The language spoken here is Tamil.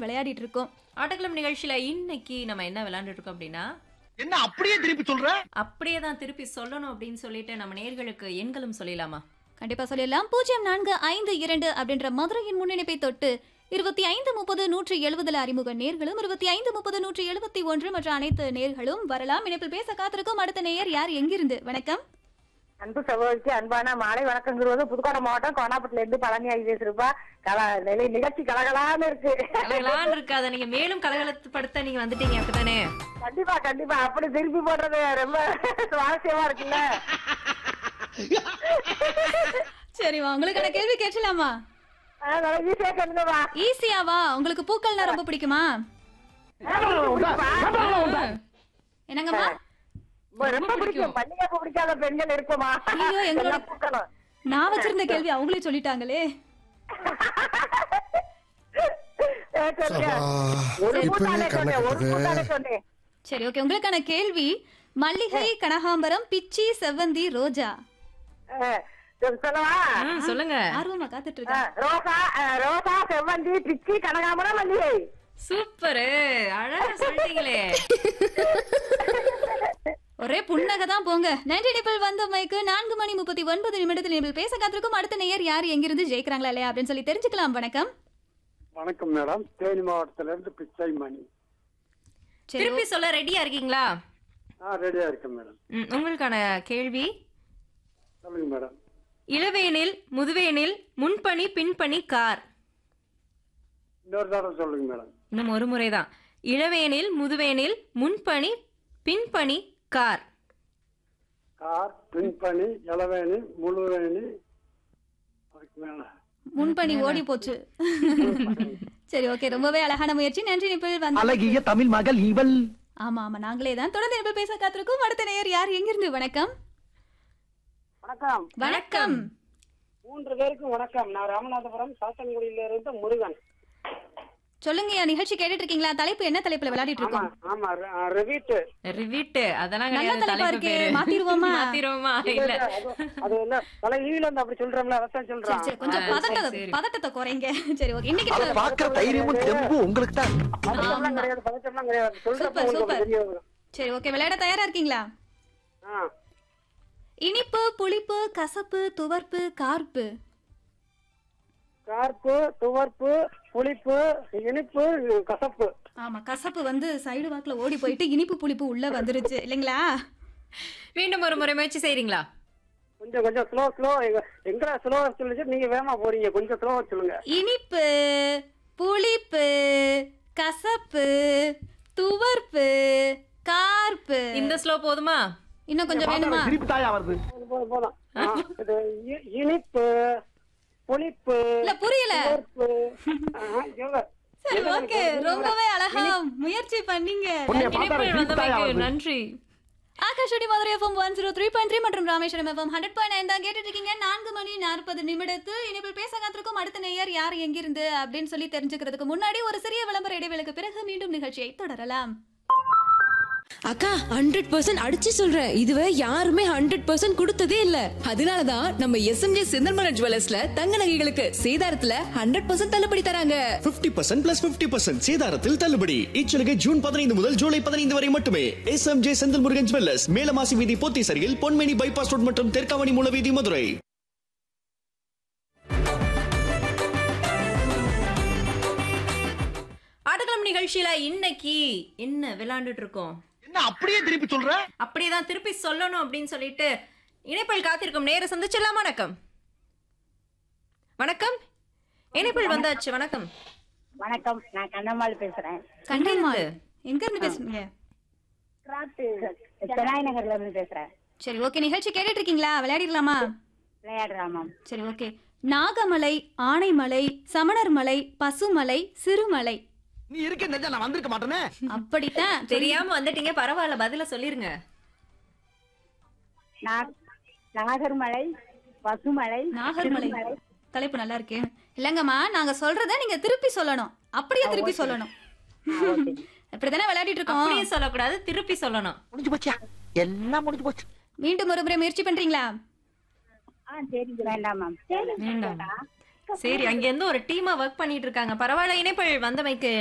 விளையாடிட்டு இருக்கோம் ஆட்டக்கிழமை நிகழ்ச்சியில இன்னைக்கு நம்ம என்ன விளையாண்டுட்டு இருக்கோம் அப்படின்னா என்ன அப்படியே திருப்பி சொல்ற அப்படியே தான் திருப்பி சொல்லணும் அப்படின்னு சொல்லிட்டு நம்ம நேர்களுக்கு எண்களும் சொல்லிடலாமா கண்டிப்பா சொல்லிடலாம் பூஜ்ஜியம் நான்கு ஐந்து இரண்டு அப்படின்ற மதுரையின் முன்னிணைப்பை தொட்டு இருபத்தி ஐந்து முப்பது நூற்றி எழுபதுல அறிமுக நேர்களும் இருபத்தி ஐந்து முப்பது நூற்றி எழுபத்தி ஒன்று மற்ற அனைத்து நேர்களும் வரலாம் இணைப்பில் பேச காத்திருக்கும் அடுத்த நேயர் யார் எங்கிருந்து வணக்கம் அன்பு சகோதரிக்கு அன்பான மாலை வணக்கங்கிறது புதுக்கோட்டை மாவட்டம் கோனாப்பட்டில இருந்து பழனி ஆகி பேசுறப்பா கல நிலை நிகழ்ச்சி கலகலான்னு இருக்கு கலகலான்னு இருக்காத நீங்க மேலும் கலகலப்படுத்த நீங்க வந்துட்டீங்க அப்படித்தானே கண்டிப்பா கண்டிப்பா அப்படி திருப்பி போடுறது ரொம்ப சுவாரஸ்யமா இருக்குல்ல சரிவா உங்களுக்கான கேள்வி கேட்கலாமா அதனால ஈஸியா கேளுங்கப்பா ஈஸியாவா உங்களுக்கு பூக்கள்னா ரொம்ப பிடிக்குமா என்னங்கம்மா ரொம்ப பிடிக்கும் பண்டிகை பிடிக்காத பெண்கள் இருக்குமா ஐயோ, எங்களோட- எல்லாம் பூக்கணும். நான் வச்சிருந்த கேள்வி அவங்களே சொல்லிட்டாங்களே ஏ, சொல்லுங்க. ஒரு இப்பவே கூட்டாளே கண்ணை சொன்னேன் ஒரு கட்டுது. கூட்டாளே சொன்னேன் சரி ஓகே உங்களுக்கான கேள்வி மல்லிகை கனகாம்பரம் பிச்சி செவ்வந்தி ரோஜா ஆ, சரி, சொல்லவா ம், சொல்லுங்க ஆர்வமா காத்துட்டு ஆ, இருக்கேன் ரோசா ஆ, ரோசா செவ்வந்தி பிச்சி கனகாமரம் மல்லிகை சூப்பரு அழகா சொல்லிட்டீங்களே ஒரே புன்னகை தான் போங்க நன்றி நிபிள் வந்த மைக்கு நான்கு மணி முப்பத்தி ஒன்பது நிமிடத்தில் நிபிள் பேச காத்திருக்கும் அடுத்த நேயர் யார் எங்கிருந்து ஜெயிக்கிறாங்களா இல்லையா அப்படின்னு சொல்லி தெரிஞ்சுக்கலாம் வணக்கம் வணக்கம் மேடம் தேனி மாவட்டத்துல இருந்து பிச்சை மணி சரி திருப்பி சொல்ல ரெடியா இருக்கீங்களா ஆ ரெடியா இருக்கேன் மேடம் ம், உங்களுக்கான கேள்வி சொல்லுங்க மேடம் இளவேனில் முதுவேனில் முன்பணி பின்பணி கார் இன்னொரு தடவை சொல்லுங்க மேடம் இன்னும் ஒரு முறைதான் இளவேனில் முதுவேனில் முன்பணி பின்பணி கார் கார் பின்பணி இளவேணி முழுவேணி அதுக்கு மேல முன்பணி ஓடி போச்சு சரி ஓகே ரொம்பவே அழகான முயற்சி நன்றி நிபிள் வந்து அழகிய தமிழ் மகள் இவள் ஆமா ஆமா நாங்களே தான் தொடர்ந்து நிபிள் பேச காத்திருக்கும் அடுத்த நேயர் யார் எங்கிருந்து வணக்கம் வணக்கம் வணக்கம் மூன்று பேருக்கும் வணக்கம் நான் ராமநாதபுரம் சாத்தன்குடியில இருந்து முருகன் சொல்லுங்க என் நிகழ்ச்சி கேட்டுட்டு இருக்கீங்களா தலைப்பு என்ன தலைப்புல விளையாடிட்டு ஆமா இருக்கோம் ஆமா ரிவீட்டு ரிவிட்டு அதெல்லாம் நல்ல கிடையாது தலைப்பா தலைப்பு இருக்கே பேரு மாத்திருவோமா மாத்திருவோமா இல்ல அது இல்ல பல ஈவில இருந்து அப்படி சொல்றோம்ல அதான் சரி சொல்றான் சரி கொஞ்சம் ஆ, பதட்டத்தை சரி, சரி. பதட்டத்தை குறைங்க சரி ஓகே இன்னைக்கு அதை நம்ம- பாக்குற தைரியமும் தெம்பும் உங்களுக்கு தான் பதட்டம்லாம் கிடையாது பதட்டம்லாம் கிடையாது சொல்றப்ப சூப்பர், உங்களுக்கு சூப்பர். தெரிய வரும் சரி ஓகே விளையாட தயாரா இருக்கீங்களா ஆ இனிப்பு புளிப்பு கசப்பு துவர்ப்பு கார்ப்பு கார்ப்பு துவர்ப்பு புளிப்பு இனிப்பு கசப்பு ஆமா கசப்பு வந்து சைடு வாக்குல ஓடி போயிட்டு இனிப்பு புளிப்பு உள்ள வந்துருச்சு இல்லைங்களா மீண்டும் ஒரு முறை முயற்சி செய்றீங்களா கொஞ்சம் கொஞ்சம் ஸ்லோ ஸ்லோ எங்கடா ஸ்லோ சொல்லிச்சு நீங்க வேகமா போறீங்க கொஞ்சம் ஸ்லோவா சொல்லுங்க இனிப்பு புளிப்பு கசப்பு துவர்ப்பு கார்ப்பு இந்த ஸ்லோ போதுமா இன்னும் கொஞ்சம் வேணுமா திருப்பி தாயா வருது போதும், போதும் போதும் ஆ, இது இ- இனிப்பு புளிப்பு இல்ல புரியல துவர்ப்பு ஆ, இவ்வளவு. சரி ஓகே ரொம்பவே அழகா முயற்சி பண்ணீங்க உன்னைய பார்த்தா இணைப்பில் திருப்பி தாயா வந்தமைக்கு வருது நன்றி Akashvani Madurai FM one zero three point three மற்றும் Rameswaram FM hundred point nine தான் கேட்டுட்டு இருக்கீங்க நான்கு மணி நாற்பது நிமிடத்து இனிப்பில் பேச காத்திருக்கும் அடுத்த நேயர் யார் எங்கிருந்து அப்படின்னு சொல்லி தெரிஞ்சுக்கிறதுக்கு முன்னாடி ஒரு சிறிய விளம்பர இடைவேளைக்கு பிறகு மீண்டும் நிகழ்ச்சியை தொடரலாம் அக்கா ஹண்ட்ரட் பர்சன்ட் அடிச்சு சொல்றேன் இதுவரை யாருமே ஹண்ட்ரட் பர்சன்ட் கொடுத்ததே இல்ல அதனாலதான் நம்ம எஸ்எம்ஜே செந்தல்மலர் ஜுவல்லர்ஸ்ல தங்க நகைகளுக்கு சேதாரத்துல ஹண்ட்ரட் பர்சன்ட் தள்ளுபடி தராங்க 50% பர்சன்ட் பிளஸ் பிப்டி பர்சன்ட் சேதாரத்தில் தள்ளுபடி இச்சலுகை ஜூன் பதினைந்து முதல் ஜூலை பதினைந்து வரை மட்டுமே S M J Senthil Murugan jewellers Melamasi வீதி போத்தீசரியில் பொன்மேனி பைபாஸ் ரோட் மற்றும் தெற்காவணி மூலவீதி மதுரை ஆட்டக்கிழமை நிகழ்ச்சியில இன்னைக்கு என்ன விளையாண்டுட்டு இருக்கோம் என்ன அப்படியே திருப்பி சொல்ற அப்படியேதான் திருப்பி சொல்லணும் அப்படின்னு சொல்லிட்டு இணைப்பில் காத்திருக்கும் நேர சந்திச்சிடலாம் வணக்கம் வணக்கம் இணைப்பில் வந்தாச்சு வணக்கம் வணக்கம் நான் கண்ணம்மாள் பேசுறேன் கண்டேன்மாள் எங்க இருந்து பேசுறீங்க சென்னாய் நகர்ல இருந்து பேசுறேன் சரி ஓகே நிகழ்ச்சி கேட்டுட்டு இருக்கீங்களா விளையாடிடலாமா விளையாடுறாமாம் சரி ஓகே நாகமலை ஆனைமலை சமணர் மலை பசுமலை சிறுமலை நீ இருக்க நெஞ்சா நான் வந்திருக்க மாட்டேனே அப்படித்தான் தெரியாம வந்துட்டீங்க பரவாயில்ல பதில சொல்லிருங்க நாகர்மலை பசுமலை நாகர்மலை தலைப்பு நல்லா இருக்கு இல்லங்கம்மா நாங்க சொல்றத நீங்க திருப்பி சொல்லணும் அப்படியே திருப்பி சொல்லணும் இப்படிதானே விளையாடிட்டு இருக்கோம் அப்படியே சொல்லக்கூடாது திருப்பி சொல்லணும் முடிஞ்சு போச்சியா எல்லாம் முடிஞ்சு போச்சு மீண்டும் ஒரு முறை முயற்சி பண்றீங்களா ஆ சரி வேண்டாம் மேம் வேண்டாம் சரி அங்க இருந்து ஒரு டீமா ஒர்க் பண்ணிட்டு இருக்காங்க பரவாயில்ல இணைப்பில் வந்தமைக்கு